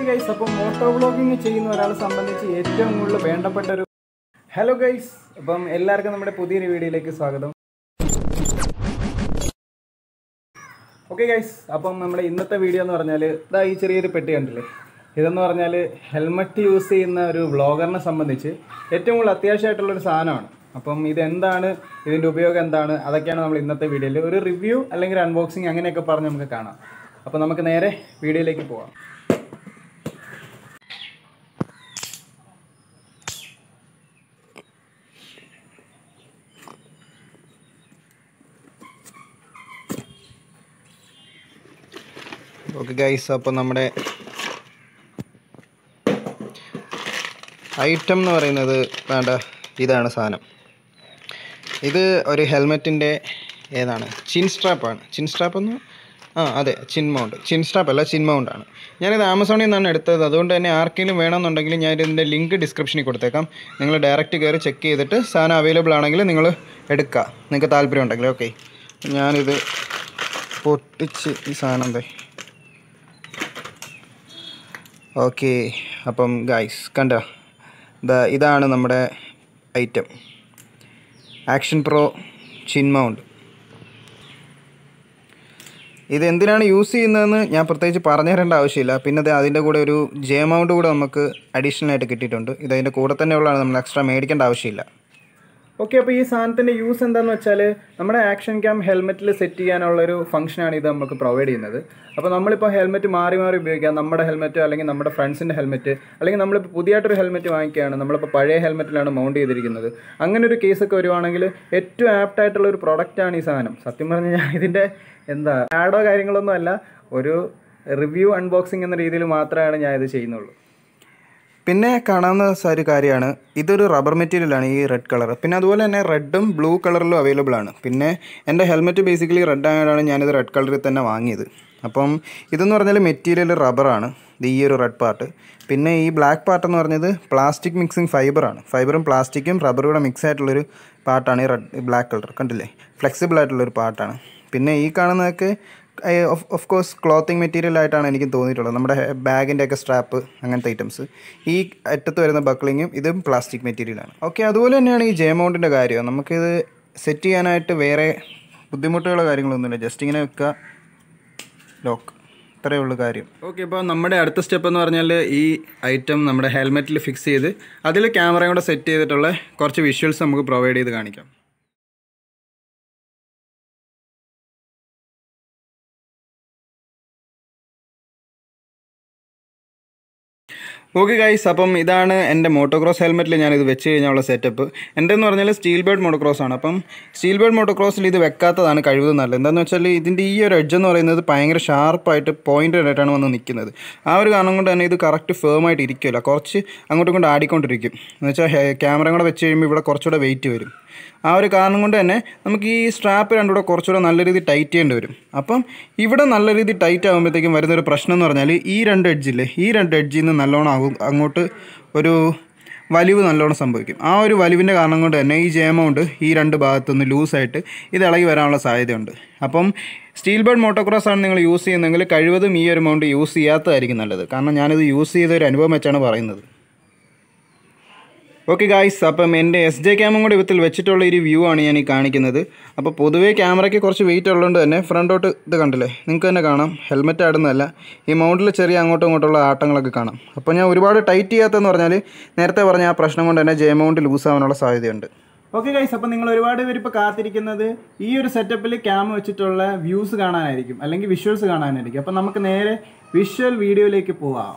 okay guys അപ്പം moto vlogging ചെയ്യുന്ന ഒരാളെ സംബന്ധിച്ച് ഏറ്റവും കൂടുതൽ വേണ്ടപ്പെട്ട ഒരു ഹലോ ഗൈസ് അപ്പം എല്ലാവർക്കും നമ്മുടെ പുതിയൊരു വീഡിയോയിലേക്ക് സ്വാഗതം ഓക്കെ ഗൈസ് അപ്പം നമ്മുടെ ഇന്നത്തെ വീഡിയോ എന്ന് പറഞ്ഞാൽ ഇതാ ഈ ചെറിയൊരു പെട്ടി കണ്ടില്ലേ ഇതെന്ന് പറഞ്ഞാൽ ഹെൽമറ്റ് യൂസ് ചെയ്യുന്ന ഒരു വ്ളോഗറിനെ സംബന്ധിച്ച് ഏറ്റവും കൂടുതൽ അത്യാവശ്യമായിട്ടുള്ളൊരു സാധനമാണ് അപ്പം ഇതെന്താണ് ഇതിൻ്റെ ഉപയോഗം എന്താണ് അതൊക്കെയാണ് നമ്മൾ ഇന്നത്തെ വീഡിയോയിൽ ഒരു റിവ്യൂ അല്ലെങ്കിൽ അൺബോക്സിങ് അങ്ങനെയൊക്കെ പറഞ്ഞ് നമുക്ക് കാണാം അപ്പോൾ നമുക്ക് നേരെ വീഡിയോയിലേക്ക് പോവാം ഓക്കെ ഗൈസ് അപ്പോൾ നമ്മുടെ ഐറ്റം എന്ന് പറയുന്നത് വേണ്ട ഇതാണ് സാധനം ഇത് ഒരു ഹെൽമെറ്റിൻ്റെ ഏതാണ് ചിൻ സ്ട്രാപ്പാണ് ചിൻ സ്ട്രാപ്പ് എന്ന് ആ അതെ ചിൻ മൗണ്ട് ചിൻ സ്ട്രാപ്പ് അല്ല ചിൻ മൗണ്ട് ആണ് ഞാനിത് ആമസോണിൽ നിന്നാണ് എടുത്തത് അതുകൊണ്ട് തന്നെ ആർക്കെങ്കിലും വേണമെന്നുണ്ടെങ്കിൽ ഞാൻ ഇതിൻ്റെ ലിങ്ക് ഡിസ്ക്രിപ്ഷനിൽ കൊടുത്തേക്കാം നിങ്ങൾ ഡയറക്റ്റ് കയറി ചെക്ക് ചെയ്തിട്ട് സാധനം അവൈലബിൾ ആണെങ്കിൽ നിങ്ങൾ എടുക്കുക നിങ്ങൾക്ക് താല്പര്യം ഉണ്ടെങ്കിൽ ഓക്കെ ഞാനിത് പൊട്ടിച്ച് ഈ സാധനം എന്തേ ഓക്കെ അപ്പം ഗൈസ് കണ്ട ദാ ഇതാണ് നമ്മുടെ item action pro chin mount ഇത് എന്തിനാണ് യൂസ് ചെയ്യുന്നതെന്ന് ഞാൻ പ്രത്യേകിച്ച് പറഞ്ഞു തരേണ്ട ആവശ്യമില്ല പിന്നെ അത് അതിൻ്റെ കൂടെ ഒരു ജെ മൗണ്ട് കൂടെ നമുക്ക് അഡീഷണൽ ആയിട്ട് കിട്ടിയിട്ടുണ്ട് ഇത് അതിൻ്റെ കൂടെ തന്നെ ഉള്ളതാണ് നമ്മൾ എക്സ്ട്രാ മേടിക്കേണ്ട ആവശ്യമില്ല ഓക്കെ അപ്പോൾ ഈ സാധനത്തിൻ്റെ യൂസ് എന്താണെന്ന് വെച്ചാൽ നമ്മുടെ ആക്ഷൻ ക്യാം ഹെൽമെറ്റിൽ സെറ്റ് ചെയ്യാനുള്ളൊരു ഫംഗ്ഷനാണ് ഇത് നമുക്ക് പ്രൊവൈഡ് ചെയ്യുന്നത് അപ്പോൾ നമ്മളിപ്പോൾ ഹെൽമെറ്റ് മാറി മാറി ഉപയോഗിക്കാം നമ്മുടെ ഹെൽമെറ്റ് അല്ലെങ്കിൽ നമ്മുടെ ഫ്രണ്ട്സിൻ്റെ ഹെൽമെറ്റ് അല്ലെങ്കിൽ നമ്മളിപ്പോൾ പുതിയതായിട്ടൊരു ഹെൽമെറ്റ് വാങ്ങിക്കുകയാണ് നമ്മളിപ്പോൾ പഴയ ഹെൽമെറ്റിലാണ് മൗണ്ട് ചെയ്തിരിക്കുന്നത് അങ്ങനെ ഒരു കേസൊക്കെ വരുവാണെങ്കിൽ ഏറ്റവും ആപ്റ്റ് ആയിട്ടുള്ള ഒരു പ്രൊഡക്റ്റാണ് ഈ സാധനം സത്യം പറഞ്ഞാൽ ഞാൻ ഇതിൻ്റെ എന്താ ആഡോ കാര്യങ്ങളൊന്നും അല്ല ഒരു റിവ്യൂ അൺബോക്സിങ് എന്ന രീതിയിൽ മാത്രമാണ് ഞാൻ ഇത് ചെയ്യുന്നുള്ളൂ പിന്നെ കാണാവുന്ന ഒരു കാര്യമാണ് ഇതൊരു റബ്ബർ മെറ്റീരിയലാണ് ഈ റെഡ് കളർ പിന്നെ അതുപോലെ തന്നെ റെഡും ബ്ലൂ കളറിലും അവൈലബിൾ ആണ് പിന്നെ എൻ്റെ ഹെൽമെറ്റ് ബേസിക്കലി റെഡ് ആയതാണ് ഞാനിത് റെഡ് കളറിൽ തന്നെ വാങ്ങിയത് അപ്പം ഇതെന്ന് പറഞ്ഞാൽ മെറ്റീരിയൽ റബ്ബറാണ് ഇത് ഈ ഒരു റെഡ് പാർട്ട് പിന്നെ ഈ ബ്ലാക്ക് പാർട്ട് എന്ന് പറഞ്ഞത് പ്ലാസ്റ്റിക് മിക്സിങ് ഫൈബറാണ് ഫൈബറും പ്ലാസ്റ്റിക്കും റബ്ബറും കൂടെ മിക്സ് ആയിട്ടുള്ളൊരു പാർട്ടാണ് ഈ റെഡ് ബ്ലാക്ക് കളർ കണ്ടില്ലേ ഫ്ലെക്സിബിൾ ആയിട്ടുള്ളൊരു പാർട്ടാണ് പിന്നെ ഈ കാണുന്നതൊക്കെ ഓഫ് കോഴ്സ് ക്ലോത്തിങ് മെറ്റീരിയൽ ആയിട്ടാണ് എനിക്ക് തോന്നിയിട്ടുള്ളത് നമ്മുടെ ബാഗിൻ്റെ ഒക്കെ സ്ട്രാപ്പ് അങ്ങനത്തെ ഐറ്റംസ് ഈ അറ്റത്ത് വരുന്ന ബക്ലിങ്ങും ഇതും പ്ലാസ്റ്റിക് മെറ്റീരിയലാണ് ഓക്കെ അതുപോലെ തന്നെയാണ് ഈ ജയമൗണ്ടിൻ്റെ കാര്യം നമുക്കിത് സെറ്റ് ചെയ്യാനായിട്ട് വേറെ ബുദ്ധിമുട്ടുകളോ കാര്യങ്ങളൊന്നുമില്ല ജസ്റ്റ് ഇങ്ങനെ വെക്കുക ലോക്ക് ഇത്രയേ ഉള്ളൂ കാര്യം ഓക്കെ ഇപ്പോൾ നമ്മുടെ അടുത്ത സ്റ്റെപ്പ് എന്ന് പറഞ്ഞാൽ ഈ ഐറ്റം നമ്മുടെ ഹെൽമെറ്റിൽ ഫിക്സ് ചെയ്ത് അതിൽ ക്യാമറയും കൂടെ സെറ്റ് ചെയ്തിട്ടുള്ള കുറച്ച് വിഷ്വൽസ് നമുക്ക് പ്രൊവൈഡ് ചെയ്ത് കാണിക്കാം ഓക്കെ ഗൈസ് അപ്പം ഇതാണ് എൻ്റെ മോട്ടോക്രോസ് ഹെൽമെറ്റിൽ ഞാനിത് വെച്ച് കഴിഞ്ഞുള്ള സെറ്റപ്പ് എൻ്റെ എന്ന് പറഞ്ഞാൽ സ്റ്റീൽ ബേർഡ് മോട്ടോക്രോസ് ആണ് അപ്പം സ്റ്റീൽ ബേർഡ് മോട്ടോക്രോസിൽ ഇത് വെക്കാത്തതാണ് കഴിവതും നല്ലത് എന്താണെന്ന് വെച്ചാൽ ഇതിൻ്റെ ഈ ഒരു എഡ്ജ് എന്ന് പറയുന്നത് ഭയങ്കര ഷാർപ്പായിട്ട് പോയിൻറ്റഡ് ആയിട്ടാണ് വന്ന് നിൽക്കുന്നത് ആ ഒരു കാരണം കൊണ്ട് തന്നെ ഇത് കറക്റ്റ് ഫേം ആയിട്ട് ഇരിക്കില്ല കുറച്ച് അങ്ങോട്ടും ഇങ്ങോട്ടും ആടിക്കൊണ്ടിരിക്കും എന്ന് വെച്ചാൽ ക്യാമറ കൂടെ വെച്ച് കഴിയുമ്പോൾ ഇവിടെ കുറച്ചുകൂടെ വെയിറ്റ് വരും ആ ഒരു കാരണം കൊണ്ട് തന്നെ നമുക്ക് ഈ സ്ട്രാപ്പ് രണ്ടുകൂടെ കുറച്ചുകൂടെ നല്ല രീതിയിൽ ടൈറ്റ് ചെയ്യേണ്ടി വരും അപ്പം ഇവിടെ നല്ല രീതിയിൽ ടൈറ്റ് ആകുമ്പോഴത്തേക്കും വരുന്നൊരു പ്രശ്നം എന്ന് പറഞ്ഞാൽ ഈ രണ്ട് എഡ്ജില്ലേ ഈ രണ്ട് എഡ്ജിൽ നിന്ന് നല്ലോണം ആകും അങ്ങോട്ട് ഒരു വലിവ് നല്ലോണം സംഭവിക്കും ആ ഒരു വലിവിൻ്റെ കാരണം കൊണ്ട് തന്നെ ഈ ജയമൗണ്ട് ഈ രണ്ട് ഭാഗത്തുനിന്ന് ലൂസായിട്ട് ഇത് ഇളകി വരാനുള്ള സാധ്യതയുണ്ട് അപ്പം സ്റ്റീൽ ബേർഡ് മോട്ടോക്രോസ് ആണ് നിങ്ങൾ യൂസ് ചെയ്യുന്നതെങ്കിൽ കഴിവതും ഈ ഒരു മൗണ്ട് യൂസ് ചെയ്യാത്തതായിരിക്കും നല്ലത് കാരണം ഞാനിത് യൂസ് ചെയ്ത ഒരു അനുഭവം വെച്ചാണ് പറയുന്നത് ഓക്കെ ഗായ്സ് അപ്പം എൻ്റെ എസ് ജെ ക്യാമും കൂടെ വിത്തിൽ വെച്ചിട്ടുള്ള ഒരു വ്യൂ ആണ് ഞാൻ ഈ കാണിക്കുന്നത് അപ്പോൾ പൊതുവേ ക്യാമറയ്ക്ക് കുറച്ച് വെയിറ്റ് ഉള്ളതുകൊണ്ട് തന്നെ ഫ്രണ്ടോട്ട് ഇത് കണ്ടില്ലേ നിങ്ങൾക്ക് തന്നെ കാണാം ഹെൽമെറ്റ് ആടുന്നതല്ല ഈ മൗണ്ടിൽ ചെറിയ അങ്ങോട്ടും ഇങ്ങോട്ടുള്ള ആട്ടങ്ങളൊക്കെ കാണാം അപ്പോൾ ഞാൻ ഒരുപാട് ടൈറ്റ് ചെയ്യാത്തതെന്ന് പറഞ്ഞാൽ നേരത്തെ പറഞ്ഞ ആ പ്രശ്നം കൊണ്ട് തന്നെ ജെ മൗണ്ട് ലൂസ് ആവാനുള്ള സാധ്യതയുണ്ട് ഓക്കെ ഗൈസ് അപ്പോൾ നിങ്ങൾ ഒരുപാട് പേര് ഇപ്പോൾ കാത്തിരിക്കുന്നത് ഈ ഒരു സെറ്റപ്പിൽ ക്യാം വെച്ചിട്ടുള്ള വ്യൂസ് കാണാനായിരിക്കും അല്ലെങ്കിൽ വിഷ്വൽസ് കാണാനായിരിക്കും അപ്പോൾ നമുക്ക് നേരെ വിഷ്വൽ വീഡിയോയിലേക്ക് പോവാം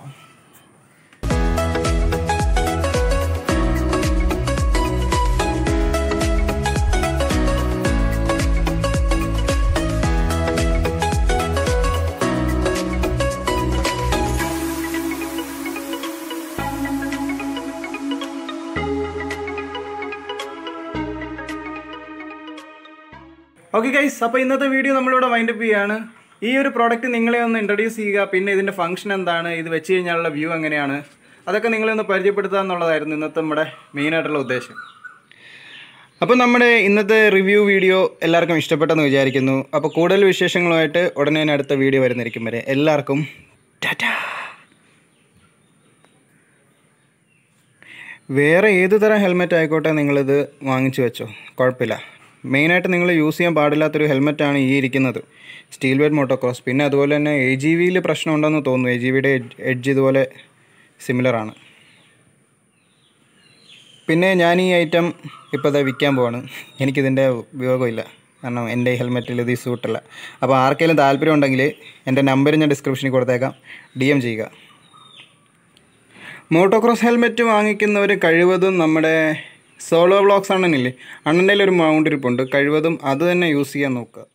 ഓക്കെ ഗൈസ് അപ്പോൾ ഇന്നത്തെ വീഡിയോ നമ്മളിവിടെ വൈൻഡപ്പ് ചെയ്യാണ് ഈ ഒരു പ്രോഡക്റ്റ് നിങ്ങളെ ഒന്ന് ഇൻട്രൊഡ്യൂസ് ചെയ്യുക പിന്നെ ഇതിൻ്റെ ഫംഗ്ഷൻ എന്താണ് ഇത് വെച്ച് കഴിഞ്ഞാലുള്ള വ്യൂ എങ്ങനെയാണ് അതൊക്കെ നിങ്ങളെ ഒന്ന് പരിചയപ്പെടുത്തുക എന്നുള്ളതായിരുന്നു ഇന്നത്തെ നമ്മുടെ മെയിനായിട്ടുള്ള ഉദ്ദേശം അപ്പോൾ നമ്മുടെ ഇന്നത്തെ റിവ്യൂ വീഡിയോ എല്ലാവർക്കും ഇഷ്ടപ്പെട്ടെന്ന് വിചാരിക്കുന്നു അപ്പോൾ കൂടുതൽ വിശേഷങ്ങളുമായിട്ട് ഉടനെ തന്നെ അടുത്ത വീഡിയോ വരുന്നിരിക്കും വരെ എല്ലാവർക്കും ടാറ്റാ വേറെ ഏത് തരം ഹെൽമെറ്റ് ആയിക്കോട്ടെ നിങ്ങളിത് വാങ്ങിച്ചു വെച്ചോ കുഴപ്പമില്ല മെയിനായിട്ട് നിങ്ങൾ യൂസ് ചെയ്യാൻ പാടില്ലാത്തൊരു ഹെൽമെറ്റാണ് ഈ ഇരിക്കുന്നത് സ്റ്റീൽ വെയ്റ്റ് മോട്ടോക്രോസ് പിന്നെ അതുപോലെ തന്നെ എ ജി വിയിൽ പ്രശ്നമുണ്ടെന്ന് തോന്നുന്നു എ ജി വിയുടെ എഡ്ജ് ഇതുപോലെ സിമിലറാണ് പിന്നെ ഞാൻ ഈ ഐറ്റം ഇപ്പോൾ ഇതാ വിൽക്കാൻ പോവാണ് എനിക്കിതിൻ്റെ ഉപയോഗമില്ല കാരണം എൻ്റെ ഈ ഹെൽമെറ്റിൽ ഇത് സൂട്ടല്ല അപ്പോൾ ആർക്കെങ്കിലും താല്പര്യം ഉണ്ടെങ്കിൽ എൻ്റെ നമ്പർ ഞാൻ ഡിസ്ക്രിപ്ഷനിൽ കൊടുത്തേക്കാം ഡി എം ചെയ്യുക മോട്ടോക്രോസ് ഹെൽമെറ്റ് വാങ്ങിക്കുന്നവർ കഴിവതും നമ്മുടെ സോളോ ബ്ലോക്സ് അണ്ണനില്ലേ അണ്ണൻ്റെ ഒരു മൗണ്ട് ഇരിപ്പുണ്ട് കഴിവതും അത് തന്നെ യൂസ് ചെയ്യാൻ നോക്കുക